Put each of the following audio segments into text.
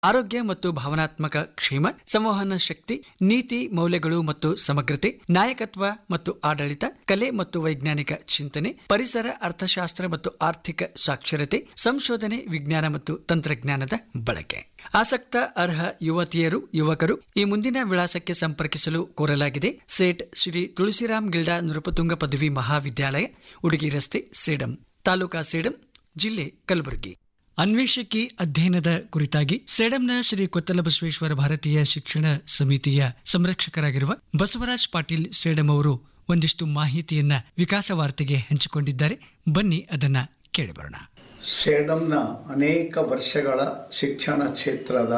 ಆರೋಗ್ಯ ಮತ್ತು ಭಾವನಾತ್ಮಕ ಕ್ಷೇಮ ಸಂವಹನ ಶಕ್ತಿ ನೀತಿ ಮೌಲ್ಯಗಳು ಮತ್ತು ಸಮಗ್ರತೆ ನಾಯಕತ್ವ ಮತ್ತು ಆಡಳಿತ ಕಲೆ ಮತ್ತು ವೈಜ್ಞಾನಿಕ ಚಿಂತನೆ ಪರಿಸರ ಅರ್ಥಶಾಸ್ತ್ರ ಮತ್ತು ಆರ್ಥಿಕ ಸಾಕ್ಷರತೆ ಸಂಶೋಧನೆ ವಿಜ್ಞಾನ ಮತ್ತು ತಂತ್ರಜ್ಞಾನದ ಬಳಕೆ ಆಸಕ್ತ ಅರ್ಹ ಯುವತಿಯರು ಯುವಕರು ಈ ಮುಂದಿನ ವಿಳಾಸಕ್ಕೆ ಸಂಪರ್ಕಿಸಲು ಕೋರಲಾಗಿದೆ ಸೇಠ್ ಶ್ರೀ ತುಳಸಿರಾಮ್ ಗಿಲ್ಡಾ ನೃಪತುಂಗ ಪದವಿ ಮಹಾವಿದ್ಯಾಲಯ ಉಡುಗಿ ರಸ್ತೆ ಸೇಡಂ ತಾಲೂಕಾ ಸೇಡಂ ಜಿಲ್ಲೆ ಕಲಬುರಗಿ ಅನ್ವೇಷಕಿ ಅಧ್ಯಯನದ ಕುರಿತಾಗಿ ಸೇಡಂನ ಶ್ರೀ ಕೊತ್ತಲಬಸವೇಶ್ವರ ಭಾರತೀಯ ಶಿಕ್ಷಣ ಸಮಿತಿಯ ಸಂರಕ್ಷಕರಾಗಿರುವ ಬಸವರಾಜ್ ಪಾಟೀಲ್ ಸೇಡಂ ಅವರು ಒಂದಿಷ್ಟು ಮಾಹಿತಿಯನ್ನ ವಿಕಾಸ ವಾರ್ತೆಗೆ ಹಂಚಿಕೊಂಡಿದ್ದಾರೆ ಬನ್ನಿ ಅದನ್ನ ಕೇಳಿಬರೋಣ ಸೇಡಂನ ಅನೇಕ ವರ್ಷಗಳ ಶಿಕ್ಷಣ ಕ್ಷೇತ್ರದ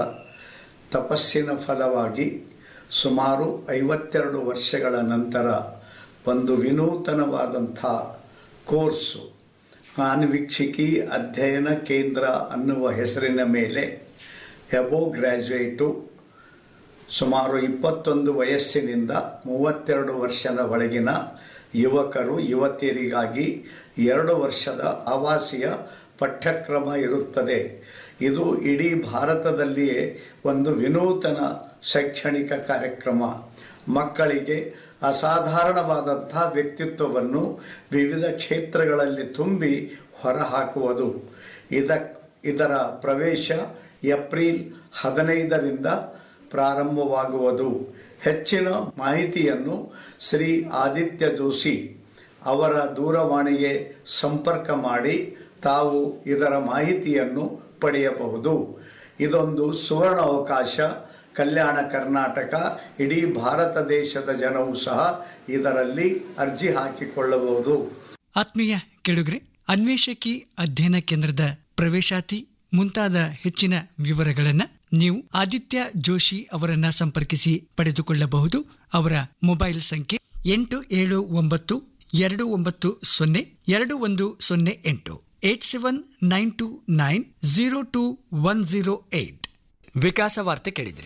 ತಪಸ್ಸಿನ ಫಲವಾಗಿ ಸುಮಾರು ಐವತ್ತೆರಡು ವರ್ಷಗಳ ನಂತರ ಒಂದು ವಿನೂತನವಾದಂಥ ಕೋರ್ಸು ಅನ್ವೀಕ್ಷಿಕಿ ಅಧ್ಯಯನ ಕೇಂದ್ರ ಅನ್ನುವ ಹೆಸರಿನ ಮೇಲೆ ಎಬೋ ಗ್ರ್ಯಾಜುಯೇಟು ಸುಮಾರು ಇಪ್ಪತ್ತೊಂದು ವಯಸ್ಸಿನಿಂದ ಮೂವತ್ತೆರಡು ವರ್ಷದ ಒಳಗಿನ ಯುವಕರು ಯುವತಿಯರಿಗಾಗಿ ಎರಡು ವರ್ಷದ ಆವಾಸಿಯ ಪಠ್ಯಕ್ರಮ ಇರುತ್ತದೆ ಇದು ಇಡೀ ಭಾರತದಲ್ಲಿಯೇ ಒಂದು ವಿನೂತನ ಶೈಕ್ಷಣಿಕ ಕಾರ್ಯಕ್ರಮ ಮಕ್ಕಳಿಗೆ ಅಸಾಧಾರಣವಾದಂಥ ವ್ಯಕ್ತಿತ್ವವನ್ನು ವಿವಿಧ ಕ್ಷೇತ್ರಗಳಲ್ಲಿ ತುಂಬಿ ಹೊರಹಾಕುವುದು ಇದ ಇದರ ಪ್ರವೇಶ ಏಪ್ರಿಲ್ ಹದಿನೈದರಿಂದ ಪ್ರಾರಂಭವಾಗುವುದು ಹೆಚ್ಚಿನ ಮಾಹಿತಿಯನ್ನು ಶ್ರೀ ಆದಿತ್ಯ ಜೋಶಿ ಅವರ ದೂರವಾಣಿಗೆ ಸಂಪರ್ಕ ಮಾಡಿ ತಾವು ಇದರ ಮಾಹಿತಿಯನ್ನು ಪಡೆಯಬಹುದು ಇದೊಂದು ಸುವರ್ಣ ಅವಕಾಶ ಕಲ್ಯಾಣ ಕರ್ನಾಟಕ ಇಡೀ ಭಾರತ ದೇಶದ ಜನವು ಸಹ ಇದರಲ್ಲಿ ಅರ್ಜಿ ಹಾಕಿಕೊಳ್ಳಬಹುದು ಆತ್ಮೀಯ ಕೆಳುಗ್ರೆ ಅನ್ವೇಷಕಿ ಅಧ್ಯಯನ ಕೇಂದ್ರದ ಪ್ರವೇಶಾತಿ ಮುಂತಾದ ಹೆಚ್ಚಿನ ವಿವರಗಳನ್ನ ನೀವು ಆದಿತ್ಯ ಜೋಶಿ ಅವರನ್ನ ಸಂಪರ್ಕಿಸಿ ಪಡೆದುಕೊಳ್ಳಬಹುದು ಅವರ ಮೊಬೈಲ್ ಸಂಖ್ಯೆ ಎಂಟು ಏಳು ಒಂಬತ್ತು ಎರಡು ಒಂಬತ್ತು ಸೊನ್ನೆ ಎರಡು ಒಂದು ಸೊನ್ನೆ ಎಂಟು eight seven nine two nine zero two one zero eight ವಿಕಾಸ ವಾರ್ತೆ ಕೇಳಿದ್ರಿ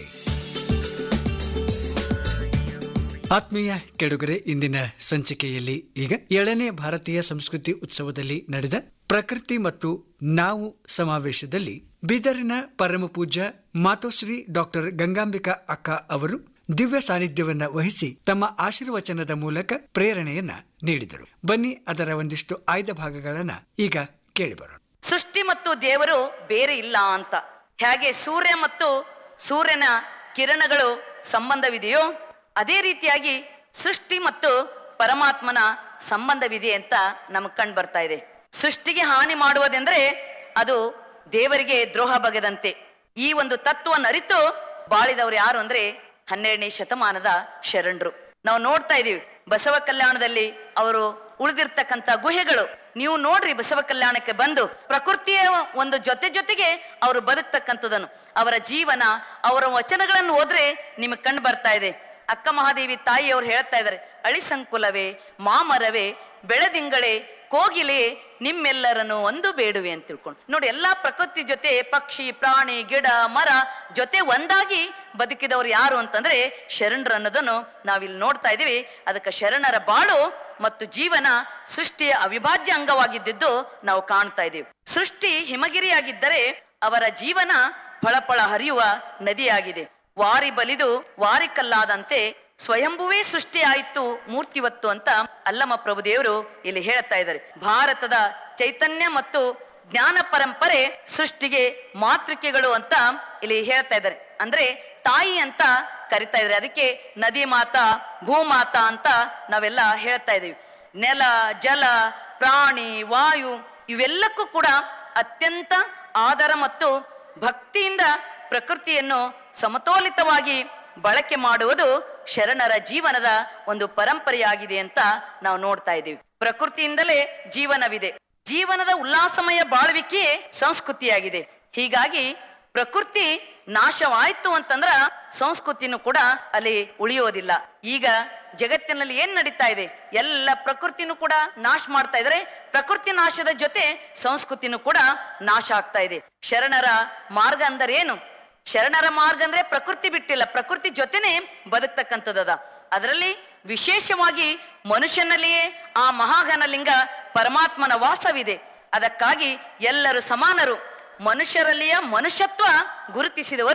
ಆತ್ಮೀಯ ಕೆಡುಗರೆ ಇಂದಿನ ಸಂಚಿಕೆಯಲ್ಲಿ ಈಗ ಏಳನೇ ಭಾರತೀಯ ಸಂಸ್ಕೃತಿ ಉತ್ಸವದಲ್ಲಿ ನಡೆದ ಪ್ರಕೃತಿ ಮತ್ತು ನಾವು ಸಮಾವೇಶದಲ್ಲಿ ಬೀದರಿನ ಪರಮ ಪೂಜ್ಯ ಮಾತೋಶ್ರೀ ಡಾಕ್ಟರ್ ಗಂಗಾಂಬಿಕಾ ಅಕ್ಕ ಅವರು ದಿವ್ಯ ಸಾನ್ನಿಧ್ಯವನ್ನ ವಹಿಸಿ ತಮ್ಮ ಆಶೀರ್ವಚನದ ಮೂಲಕ ಪ್ರೇರಣೆಯನ್ನ ನೀಡಿದರು ಬನ್ನಿ ಅದರ ಒಂದಿಷ್ಟು ಆಯ್ದ ಭಾಗಗಳನ್ನ ಈಗ ಕೇಳಿಬರೋಣ ಸೃಷ್ಟಿ ಮತ್ತು ದೇವರು ಬೇರೆ ಇಲ್ಲ ಅಂತ ಹೇಗೆ ಸೂರ್ಯ ಮತ್ತು ಸೂರ್ಯನ ಕಿರಣಗಳು ಸಂಬಂಧವಿದೆಯೋ ಅದೇ ರೀತಿಯಾಗಿ ಸೃಷ್ಟಿ ಮತ್ತು ಪರಮಾತ್ಮನ ಸಂಬಂಧವಿದೆ ಅಂತ ನಮಗ್ ಕಂಡು ಬರ್ತಾ ಇದೆ ಸೃಷ್ಟಿಗೆ ಹಾನಿ ಮಾಡುವುದೆಂದ್ರೆ ಅದು ದೇವರಿಗೆ ದ್ರೋಹ ಬಗೆದಂತೆ ಈ ಒಂದು ತತ್ವವನ್ನು ಅರಿತು ಬಾಳಿದವರು ಯಾರು ಅಂದ್ರೆ ಹನ್ನೆರಡನೇ ಶತಮಾನದ ಶರಣರು ನಾವು ನೋಡ್ತಾ ಇದೀವಿ ಬಸವ ಕಲ್ಯಾಣದಲ್ಲಿ ಅವರು ಉಳಿದಿರ್ತಕ್ಕಂಥ ಗುಹೆಗಳು ನೀವು ನೋಡ್ರಿ ಬಸವ ಕಲ್ಯಾಣಕ್ಕೆ ಬಂದು ಪ್ರಕೃತಿಯ ಒಂದು ಜೊತೆ ಜೊತೆಗೆ ಅವರು ಬದುಕ್ತಕ್ಕಂಥದನ್ನು ಅವರ ಜೀವನ ಅವರ ವಚನಗಳನ್ನು ಹೋದ್ರೆ ನಿಮಗೆ ಕಂಡು ಬರ್ತಾ ಇದೆ ಅಕ್ಕ ಮಹಾದೇವಿ ತಾಯಿ ಅವ್ರು ಹೇಳ್ತಾ ಇದ್ದಾರೆ ಅಳಿಸಂಕುಲವೇ ಮಾಮರವೇ ಬೆಳೆದಿಂಗಳೇ ಕೋಗಿಲೆ ನಿಮ್ಮೆಲ್ಲರನ್ನು ಒಂದು ಬೇಡುವೆ ಅಂತ ತಿಳ್ಕೊಂಡು ನೋಡಿ ಎಲ್ಲಾ ಪ್ರಕೃತಿ ಜೊತೆ ಪಕ್ಷಿ ಪ್ರಾಣಿ ಗಿಡ ಮರ ಜೊತೆ ಒಂದಾಗಿ ಬದುಕಿದವರು ಯಾರು ಅಂತಂದ್ರೆ ಶರಣರು ಅನ್ನೋದನ್ನು ನಾವಿಲ್ಲಿ ನೋಡ್ತಾ ಇದೀವಿ ಅದಕ್ಕೆ ಶರಣರ ಬಾಳು ಮತ್ತು ಜೀವನ ಸೃಷ್ಟಿಯ ಅವಿಭಾಜ್ಯ ಅಂಗವಾಗಿದ್ದಿದ್ದು ನಾವು ಕಾಣ್ತಾ ಇದೀವಿ ಸೃಷ್ಟಿ ಹಿಮಗಿರಿಯಾಗಿದ್ದರೆ ಅವರ ಜೀವನ ಫಳಫಳ ಹರಿಯುವ ನದಿಯಾಗಿದೆ ವಾರಿ ಬಲಿದು ವಾರಿ ಕಲ್ಲಾದಂತೆ ಸ್ವಯಂಭುವೇ ಸೃಷ್ಟಿಯಾಯಿತು ಮೂರ್ತಿವತ್ತು ಅಂತ ಅಲ್ಲಮ ಪ್ರಭುದೇವರು ಇಲ್ಲಿ ಹೇಳ್ತಾ ಇದ್ದಾರೆ ಭಾರತದ ಚೈತನ್ಯ ಮತ್ತು ಜ್ಞಾನ ಪರಂಪರೆ ಸೃಷ್ಟಿಗೆ ಮಾತೃಕೆಗಳು ಅಂತ ಇಲ್ಲಿ ಹೇಳ್ತಾ ಇದ್ದಾರೆ ಅಂದ್ರೆ ತಾಯಿ ಅಂತ ಕರಿತಾ ಇದ್ದಾರೆ ಅದಕ್ಕೆ ನದಿ ಮಾತಾ ಭೂಮಾತಾ ಅಂತ ನಾವೆಲ್ಲ ಹೇಳ್ತಾ ಇದೀವಿ ನೆಲ ಜಲ ಪ್ರಾಣಿ ವಾಯು ಇವೆಲ್ಲಕ್ಕೂ ಕೂಡ ಅತ್ಯಂತ ಆದರ ಮತ್ತು ಭಕ್ತಿಯಿಂದ ಪ್ರಕೃತಿಯನ್ನು ಸಮತೋಲಿತವಾಗಿ ಬಳಕೆ ಮಾಡುವುದು ಶರಣರ ಜೀವನದ ಒಂದು ಪರಂಪರೆಯಾಗಿದೆ ಅಂತ ನಾವು ನೋಡ್ತಾ ಇದ್ದೀವಿ ಪ್ರಕೃತಿಯಿಂದಲೇ ಜೀವನವಿದೆ ಜೀವನದ ಉಲ್ಲಾಸಮಯ ಬಾಳ್ವಿಕೆಯೇ ಸಂಸ್ಕೃತಿಯಾಗಿದೆ ಹೀಗಾಗಿ ಪ್ರಕೃತಿ ನಾಶವಾಯ್ತು ಅಂತಂದ್ರ ಸಂಸ್ಕೃತಿನೂ ಕೂಡ ಅಲ್ಲಿ ಉಳಿಯೋದಿಲ್ಲ ಈಗ ಜಗತ್ತಿನಲ್ಲಿ ಏನ್ ನಡೀತಾ ಇದೆ ಎಲ್ಲ ಪ್ರಕೃತಿನೂ ಕೂಡ ನಾಶ ಮಾಡ್ತಾ ಇದ್ರೆ ಪ್ರಕೃತಿ ನಾಶದ ಜೊತೆ ಸಂಸ್ಕೃತಿನೂ ಕೂಡ ನಾಶ ಆಗ್ತಾ ಇದೆ ಶರಣರ ಮಾರ್ಗ ಅಂದರೆ ಏನು ಶರಣರ ಮಾರ್ಗ ಅಂದ್ರೆ ಪ್ರಕೃತಿ ಬಿಟ್ಟಿಲ್ಲ ಪ್ರಕೃತಿ ಜೊತೆನೆ ಬದುಕ್ತಕ್ಕಂಥದ್ದದ ಅದರಲ್ಲಿ ವಿಶೇಷವಾಗಿ ಮನುಷ್ಯನಲ್ಲಿಯೇ ಆ ಮಹಾಘನಲಿಂಗ ಪರಮಾತ್ಮನ ವಾಸವಿದೆ ಅದಕ್ಕಾಗಿ ಎಲ್ಲರೂ ಸಮಾನರು ಮನುಷ್ಯರಲ್ಲಿಯ ಮನುಷ್ಯತ್ವ ಗುರುತಿಸಿದವರು